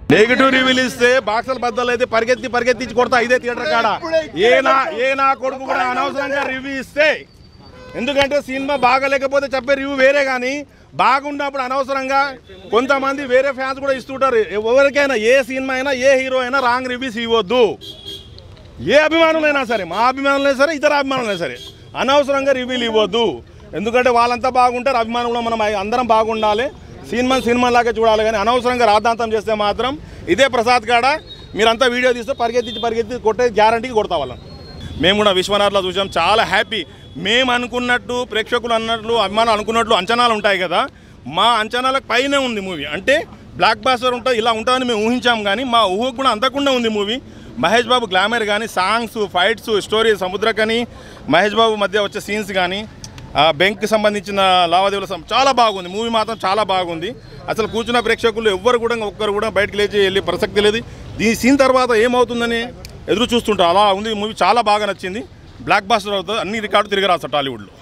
negative రివ్యూలు ఇస్తే బాక్సుల బద్దలు అయితే పరిగెత్తి పరిగెత్తించి కొడతా ఇదే థియేటర్ కాడ ఏ నా ఏ నా కొడుకు కూడా అనవసరంగా రివ్యూ ఇస్తే ఎందుకంటే సినిమా బాగలేకపోతే చెప్పే రివ్యూ వేరే కానీ బాగున్నప్పుడు అనవసరంగా కొంతమంది వేరే ఫ్యాన్స్ కూడా ఇస్తుంటారు ఎవరికైనా ఏ సినిమా అయినా ఏ హీరో అయినా రాంగ్ రివ్యూస్ ఇవ్వద్దు ఏ అభిమానులైనా సరే మా అభిమానులైనా సరే ఇతర అభిమానులైనా సరే అనవసరంగా రివ్యూలు ఇవ్వద్దు ఎందుకంటే వాళ్ళంతా బాగుంటారు అభిమానులు కూడా మనం అందరం బాగుండాలి సినిమా సినిమా లాగా చూడాలి కానీ అనవసరంగా రాద్ధాంతం చేస్తే మాత్రం ఇదే ప్రసాద్ కాడ మీరంతా వీడియో తీస్తే పరిగెత్తించి పరిగెత్తి కొట్టే గ్యారంటీకి కొడతా వాళ్ళని మేము కూడా విశ్వనాథ్లో చూసాం చాలా హ్యాపీ మేము అనుకున్నట్టు ప్రేక్షకులు అన్నట్లు అభిమానులు అనుకున్నట్లు అంచనాలు ఉంటాయి కదా మా అంచనాలకు పైనే ఉంది మూవీ అంటే బ్లాక్ బాస్టర్ ఉంటుంది ఇలా ఉంటుందని మేము ఊహించాం కానీ మా ఊహకు కూడా అందకుండా ఉంది మూవీ మహేష్ బాబు గ్లామర్ కానీ songs fights story Samuthirakani Mahesh Babu మధ్య వచ్చే సీన్స్ కానీ ఆ బెంక్కి సంబంధించిన లావాదేవీల సం- చాలా బాగుంది మూవీ మాత్రం చాలా బాగుంది అసలు కూర్చున్న ప్రేక్షకులు ఎవ్వరు కూడా ఒక్కరు కూడా బయటకు లేచి వెళ్ళే ప్రసక్తి లేదు ఈ సీన్ తర్వాత ఏమవుతుందని ఎదురు చూస్తుంటారు అలా ఉంది మూవీ చాలా బాగా నచ్చింది బ్లాక్ బాస్టర్ అవుతుంది అన్ని రికార్డు తిరిగి రాస్తారు టాలీవుడ్లో